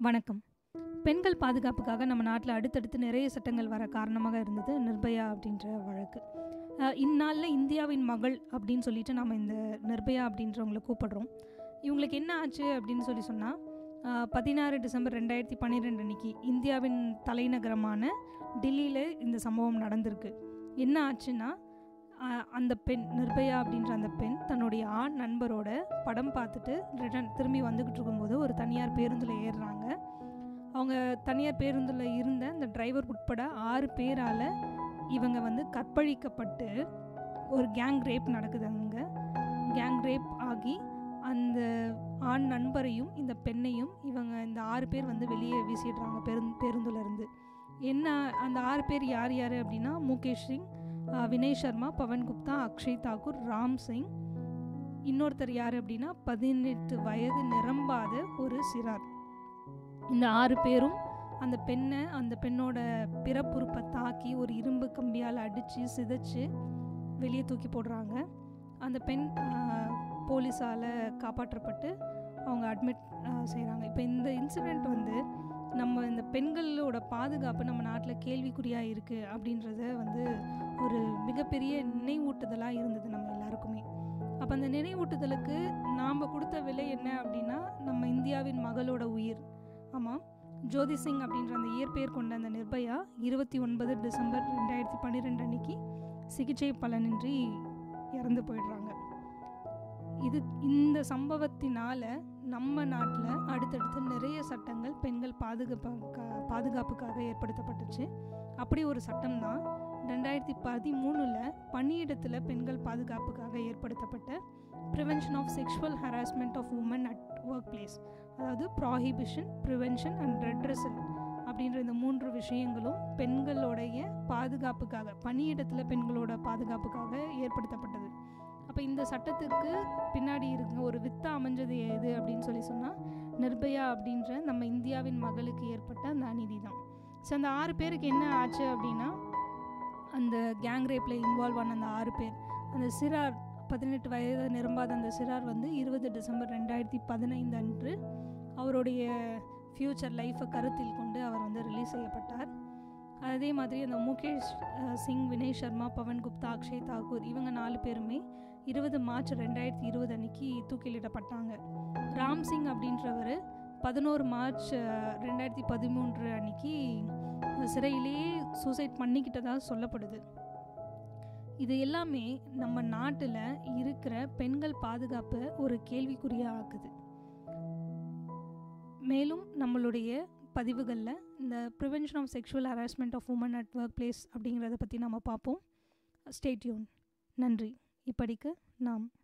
வணக்கம் பெண்கள் பாதுகாப்புக்காக நம்ம நாட்டில் அடுத்தடுத்து நிறைய சட்டங்கள் வர காரணமாக இருந்தது நிர்பயா அப்படின்ற வழக்கு அஹ், இந்நாளில் இந்தியாவின் மகள் அப்படின்னு சொல்லிட்டு நம்ம இந்த நிர்பயா அப்படின்றவங்கள கூப்பிடுறோம் இவங்களுக்கு என்ன ஆச்சு அப்படின்னு சொல்லி சொன்னால் பதினாறு டிசம்பர் ரெண்டாயிரத்தி பன்னிரெண்டு அன்னைக்கு இந்தியாவின் தலைநகரமான டெல்லியில் இந்த சம்பவம் நடந்திருக்கு என்ன ஆச்சுன்னா அஹ், அந்த பெண் நிர்பயா அப்படின்ற அந்த பெண் தன்னுடைய ஆண் நண்பரோட படம் பார்த்துட்டு ரிட்டர்ன் திரும்பி வந்துக்கிட்டு இருக்கும்போது ஒரு தனியார் பேருந்தில் ஏறுறாங்க அவங்க தனியார் பேருந்தில் இருந்த அந்த டிரைவர் உட்பட ஆறு பேரால் இவங்க வந்து கற்பழிக்கப்பட்டு ஒரு கேங் ரேப் நடக்குது அங்கே கேங் ரேப் ஆகி அந்த ஆண் நண்பரையும் இந்த பெண்ணையும் இவங்க இந்த ஆறு பேர் வந்து வெளியே வீசிடுறாங்க பேருந்து பேருந்துல இருந்து என்ன அந்த ஆறு பேர் யார் யார் அப்படின்னா முகேஷ் சிங் ஆஹ் வினய் சர்மா பவன் குப்தா அக்ஷய் தாக்கூர் ராம் சிங் இன்னொருத்தர் யார் அப்படின்னா பதினெட்டு வயது நிரம்பாத ஒரு சிறார் இந்த ஆறு பேரும் அந்த பெண்ணை அந்த பெண்ணோட பிறப்புறுப்பை தாக்கி ஒரு இரும்பு கம்பியால் அடித்து சிதைச்சு வெளியே தூக்கி போடுறாங்க அந்த பெண் போலீஸால் காப்பாற்றப்பட்டு அவங்க அட்மிட் செய்கிறாங்க இப்போ இந்த இன்சிடெண்ட் வந்து நம்ம இந்த பெண்களோட பாதுகாப்பு நம்ம நாட்டில் கேள்விக்குறியாக இருக்குது அப்படின்றத வந்து ஒரு மிகப்பெரிய நினைவூட்டுதலாக இருந்தது நம்ம எல்லாருக்குமே அப்போ அந்த நினைவூட்டுதலுக்கு நாம் கொடுத்த விலை என்ன அப்படின்னா நம்ம இந்தியாவின் மகளோட உயிர் ஆமாம் ஜோதி சிங் அப்படின்ற அந்த இயற்பெயர் கொண்ட அந்த நிர்பயா இருபத்தி ஒன்பது டிசம்பர் ரெண்டாயிரத்தி பன்னிரெண்டு அன்னைக்கு சிகிச்சை பலனின்றி இறந்து போயிடுறாங்க இது இந்த சம்பவத்தினால நம்ம நாட்டில் அடுத்தடுத்து நிறைய சட்டங்கள் பெண்கள் பாதுகாப்பு பாதுகாப்புக்காக ஏற்படுத்தப்பட்டுச்சு அப்படி ஒரு சட்டம் தான் ரெண்டாயிரத்தி பதிமூணில் பணியிடத்தில் பெண்கள் பாதுகாப்புக்காக ஏற்படுத்தப்பட்ட prevention of sexual harassment of women at work place அதாவது ப்ராஹிபிஷன் ப்ரிவென்ஷன் அண்ட் ரெட்ரஸல் அப்படின்ற இந்த மூன்று விஷயங்களும் பெண்களுடைய பாதுகாப்புக்காக பணியிடத்தில் பெண்களோட பாதுகாப்புக்காக ஏற்படுத்தப்பட்டது அப்போ இந்த சட்டத்துக்கு பின்னாடி இருக்க ஒரு வித்தா அமைஞ்சது எது அப்படின்னு சொல்லி சொன்னால் நிர்பயா அப்படின்ற நம்ம இந்தியாவின் மகளுக்கு ஏற்பட்ட அந்த அநீதி தான் ஸோ அந்த ஆறு பேருக்கு என்ன ஆச்சு அப்படின்னா அந்த கேங் ரேப்பில் இன்வால்வ் ஆன அந்த ஆறு பேர் அந்த சிறார் பதினெட்டு வயது நிரம்பாத அந்த சிறார் வந்து இருபது டிசம்பர் ரெண்டாயிரத்தி பதினைந்து அன்று அவருடைய ஃப்யூச்சர் லைஃப்பை கருத்தில் கொண்டு அவர் வந்து ரிலீஸ் செய்யப்பட்டார் அதே மாதிரி அந்த முகேஷ் அஹ், சிங் வினய் சர்மா பவன் குப்தா அக்ஷய் தாக்கூர் இவங்க நாலு பேருமே இருபது மார்ச் ரெண்டாயிரத்தி இருபது அன்னைக்கு தூக்கிலிடப்பட்டாங்க ராம் சிங் அப்படின்றவர் பதினோரு மார்ச் அஹ், ரெண்டாயிரத்தி பதிமூன்று அன்னைக்கு சிறையிலேயே சூசைட் பண்ணிக்கிட்டதா சொல்லப்படுது இது எல்லாமே நம்ம நாட்டில் இருக்கிற பெண்கள் பாதுகாப்பை ஒரு கேள்விக்குறியாக ஆக்குது மேலும் நம்மளுடைய பதிவுகளில் இந்த prevention of sexual harassment of women at work place அப்படிங்கிறத பற்றி நம்ம பார்ப்போம் ஸ்டேட்யூன் நன்றி இப்படிக்கு நாம்